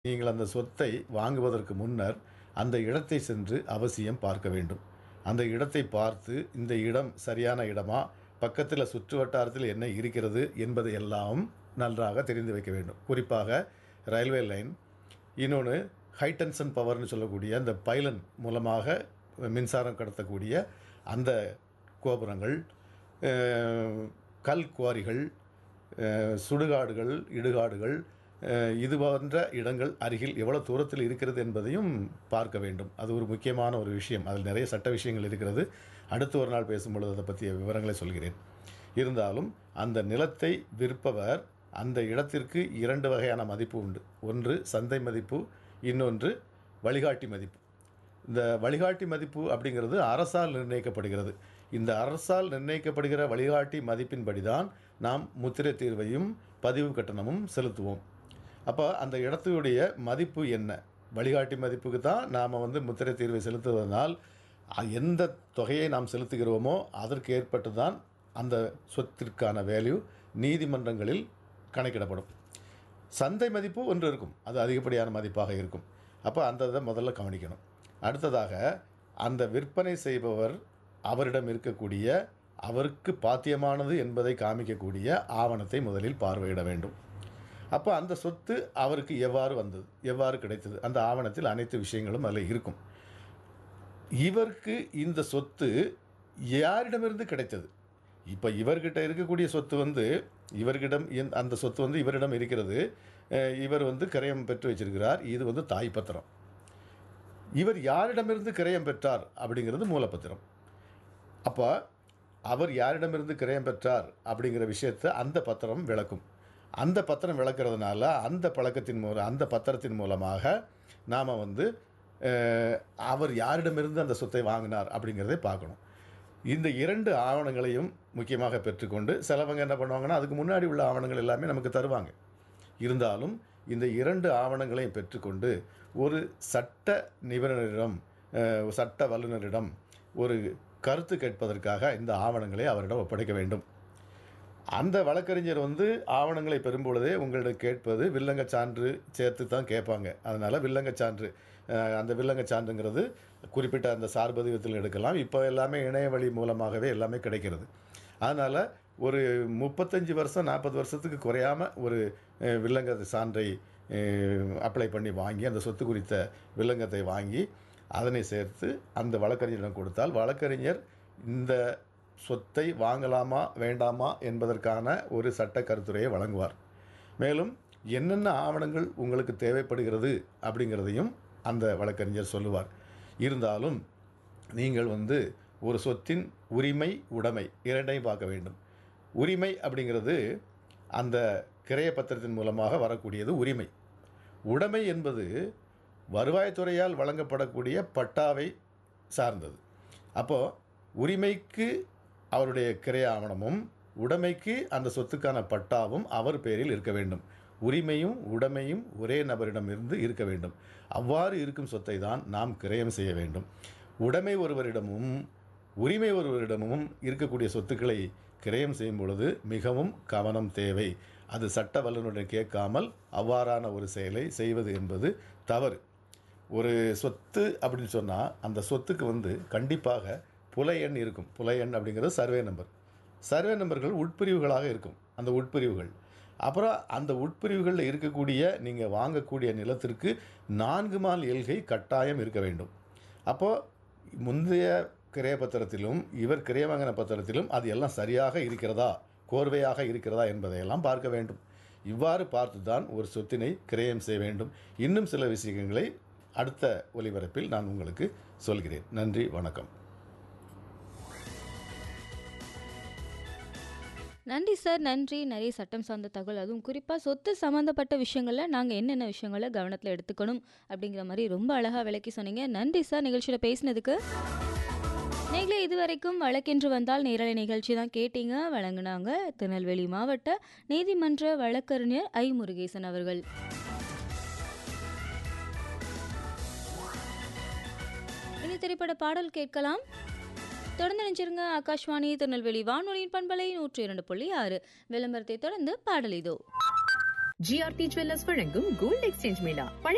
நீங்கள் அந்த சொத்தை வாங்குவதற்கு முன்னர் அந்த இடத்தை சென்று அவசியம் பார்க்க வேண்டும் அந்த இடத்தை பார்த்து இந்த இடம் சரியான இடமா பக்கத்தில் சுற்று வட்டாரத்தில் என்ன இருக்கிறது என்பதை எல்லாம் நன்றாக தெரிந்து வைக்க வேண்டும் குறிப்பாக ரயில்வே லைன் இன்னொன்று ஹைடென்ஷன் பவர்னு சொல்லக்கூடிய அந்த பைலன் மூலமாக மின்சாரம் கடத்தக்கூடிய அந்த கோபுரங்கள் அஹ், கல் குவாரிகள் அஹ், சுடுகாடுகள் இடுகாடுகள் அஹ், இது போன்ற இடங்கள் அருகில் எவ்வளோ தூரத்தில் இருக்கிறது என்பதையும் பார்க்க வேண்டும் அது ஒரு முக்கியமான ஒரு விஷயம் அதில் நிறைய சட்ட விஷயங்கள் இருக்கிறது அடுத்து ஒரு நாள் பேசும்பொழுது அதை பற்றிய விவரங்களை சொல்கிறேன் இருந்தாலும் அந்த நிலத்தை விற்பவர் அந்த இடத்திற்கு இரண்டு வகையான மதிப்பு உண்டு ஒன்று சந்தை மதிப்பு இன்னொன்று வழிகாட்டி மதிப்பு இந்த வழிகாட்டி மதிப்பு அப்படிங்கிறது அரசால் நிர்ணயிக்கப்படுகிறது இந்த அரசால் நிர்ணயிக்கப்படுகிற வழிகாட்டி மதிப்பின்படி தான் நாம் முத்திரை தீர்வையும் பதிவு கட்டணமும் செலுத்துவோம் அப்போ அந்த இடத்துடைய மதிப்பு என்ன வழிகாட்டி மதிப்புக்கு தான் நாம் வந்து முத்திரை தீர்வை செலுத்துவதனால் அ- எந்த தொகையை நாம் செலுத்துகிறோமோ அதற்கு ஏற்பட்டு தான் அந்த சொத்திற்கான வேல்யூ நீதிமன்றங்களில் கணக்கிடப்படும் சந்தை மதிப்பு ஒன்று இருக்கும் அது அதிகப்படியான மதிப்பாக இருக்கும் அப்போ அந்த இதை முதல்ல கவனிக்கணும் அடுத்ததாக அந்த விற்பனை செய்பவர் அவரிடம் இருக்கக்கூடிய அவருக்கு பாத்தியமானது என்பதை காமிக்கக்கூடிய ஆவணத்தை முதலில் பார்வையிட வேண்டும் அப்போ அந்த சொத்து அவருக்கு எவ்வாறு வந்தது எவ்வாறு கிடைத்தது அந்த ஆவணத்தில் அனைத்து விஷயங்களும் அதில் இருக்கும் இவருக்கு இந்த சொத்து யாரிடமிருந்து கிடைத்தது இப்போ இவர்கிட்ட இருக்கக்கூடிய சொத்து வந்து இவர்கிடம் இந்த- அந்த சொத்து வந்து இவரிடம் இருக்கிறது அஹ் இவர் வந்து கிரயம் பெற்று வச்சிருக்கிறார் இது வந்து தாய் பத்திரம் இவர் யாரிடமிருந்து கிரயம் பெற்றார் அப்படிங்கிறது மூலப்பத்திரம் அப்போ அவர் யாரிடமிருந்து கிரயம் பெற்றார் அப்படிங்கிற விஷயத்தை அந்த பத்திரம் விளக்கும் அந்த பத்திரம் விளக்குறதுனால அந்த பழக்கத்தின் மூலம் அந்த பத்திரத்தின் மூலமாக நாம் வந்து அஹ், அவர் யாரிடமிருந்து அந்த சொத்தை வாங்கினார் அப்படிங்கிறதை பார்க்கணும் இந்த இரண்டு ஆவணங்களையும் முக்கியமாக பெற்றுக்கொண்டு சிலவங்க என்ன பண்ணுவாங்கன்னா அதுக்கு முன்னாடி உள்ள ஆவணங்கள் எல்லாமே நமக்கு தருவாங்க இருந்தாலும் இந்த இரண்டு ஆவணங்களையும் பெற்றுக்கொண்டு ஒரு சட்ட நிபுணரிடம் அஹ், சட்ட வல்லுநரிடம் ஒரு கருத்து கேட்பதற்காக இந்த ஆவணங்களை அவரிடம் ஒப்படைக்க வேண்டும் அந்த வழக்கறிஞர் வந்து ஆவணங்களை பெறும்பொழுதே உங்களிடம் கேட்பது வில்லங்கச் சான்று சேர்த்து தான் கேட்பாங்க அதனால் வில்லங்கச் சான்று அஹ், அந்த வில்லங்கச் சான்றுங்கிறது குறிப்பிட்ட அந்த சார்பதிவத்தில் எடுக்கலாம் இப்போ எல்லாமே இணைய வழி மூலமாகவே எல்லாமே கிடைக்கிறது அதனால் ஒரு முப்பத்தஞ்சு வருஷம் நாற்பது வருஷத்துக்கு குறையாமல் ஒரு அஹ், வில்லங்க சான்றை அப்ளை பண்ணி வாங்கி அந்த சொத்து குறித்த வில்லங்கத்தை வாங்கி அதனை சேர்த்து அந்த வழக்கறிஞரிடம் கொடுத்தால் வழக்கறிஞர் இந்த சொத்தை வாங்கலாமா வேண்டாமா என்பதற்கான ஒரு சட்ட கருத்துரையை வழங்குவார் மேலும் என்னென்ன ஆவணங்கள் உங்களுக்கு தேவைப்படுகிறது அப்படிங்கிறதையும் அந்த வழக்கறிஞர் சொல்லுவார் இருந்தாலும் நீங்கள் வந்து ஒரு சொத்தின் உரிமை உடைமை இரண்டையும் பார்க்க வேண்டும் உரிமை அப்படிங்கிறது அந்த கிரைய பத்திரத்தின் மூலமாக வரக்கூடியது உரிமை உடைமை என்பது வருவாய்த்துறையால் வழங்கப்படக்கூடிய பட்டாவை சார்ந்தது அப்போது உரிமைக்கு அவருடைய கிரைய ஆவணமும் உடைமைக்கு அந்த சொத்துக்கான பட்டாவும் அவர் பேரில் இருக்க வேண்டும் உரிமையும் உடைமையும் ஒரே நபரிடமிருந்து இருக்க வேண்டும் அவ்வாறு இருக்கும் சொத்தை தான் நாம் கிரயம் செய்ய வேண்டும் உடைமை ஒருவரிடமும் உரிமை ஒருவரிடமும் இருக்கக்கூடிய சொத்துக்களை கிரயம் செய்யும் பொழுது மிகவும் கவனம் தேவை அது சட்ட வல்லுநரிடம் கேட்காமல் அவ்வாறான ஒரு செயலை செய்வது என்பது தவறு ஒரு சொத்து அப்படின்னு சொன்னால் அந்த சொத்துக்கு வந்து கண்டிப்பாக புல எண் இருக்கும் புல எண் அப்படிங்கிறது சர்வே நம்பர் சர்வே நம்பர்கள் உட்பிரிவுகளாக இருக்கும் அந்த உட்பிரிவுகள் அப்புறம் அந்த உட்பிரிவுகளில் இருக்கக்கூடிய நீங்கள் வாங்கக்கூடிய நிலத்திற்கு நான்கு மால் எல்கை கட்டாயம் இருக்க வேண்டும் அப்போது முந்தைய கிரைய பத்திரத்திலும் இவர் கிரைய வாங்கின பத்திரத்திலும் அது எல்லாம் சரியாக இருக்கிறதா கோர்வையாக இருக்கிறதா என்பதையெல்லாம் பார்க்க வேண்டும் இவ்வாறு பார்த்து தான் ஒரு சொத்தினை கிரயம் செய்ய வேண்டும் இன்னும் சில விஷயங்களை அடுத்த ஒலிபரப்பில் நான் உங்களுக்கு சொல்கிறேன் நன்றி வணக்கம் நன்றி சார் நன்றி நிறைய சட்டம் சார்ந்த தகவல் அதுவும் குறிப்பாக சொத்து சம்மந்தப்பட்ட விஷயங்களில் நாங்கள் என்னென்ன விஷயங்களை கவனத்தில் எடுத்துக்கணும் அப்படிங்கிற மாதிரி ரொம்ப அழகாக விளக்கி சொன்னீங்க நன்றி சார் நிகழ்ச்சியில் பேசினதுக்கு நீங்களே இதுவரைக்கும் வழக்கென்று வந்தால் நேரலை நிகழ்ச்சி தான் கேட்டீங்க வழங்கினாங்க திருநெல்வேலி மாவட்ட நீதிமன்ற வழக்கறிஞர் ஐ முருகேசன் அவர்கள் இனி திரைப்பட பாடல் கேட்கலாம் தொடர்ந்து நினைச்சிருங்க ஆகாஷ்வாணி திருநெல்வேலி வானொலியின் பண்பலை நூற்றி இரண்டு புள்ளி ஆறு விளம்பரத்தை தொடர்ந்து பாடல் இதோ ஜிஆர்டி ஜுவல்லர்ஸ் வழங்கும் கோல்ட் எக்ஸ்சேஞ்ச் மேளா பழைய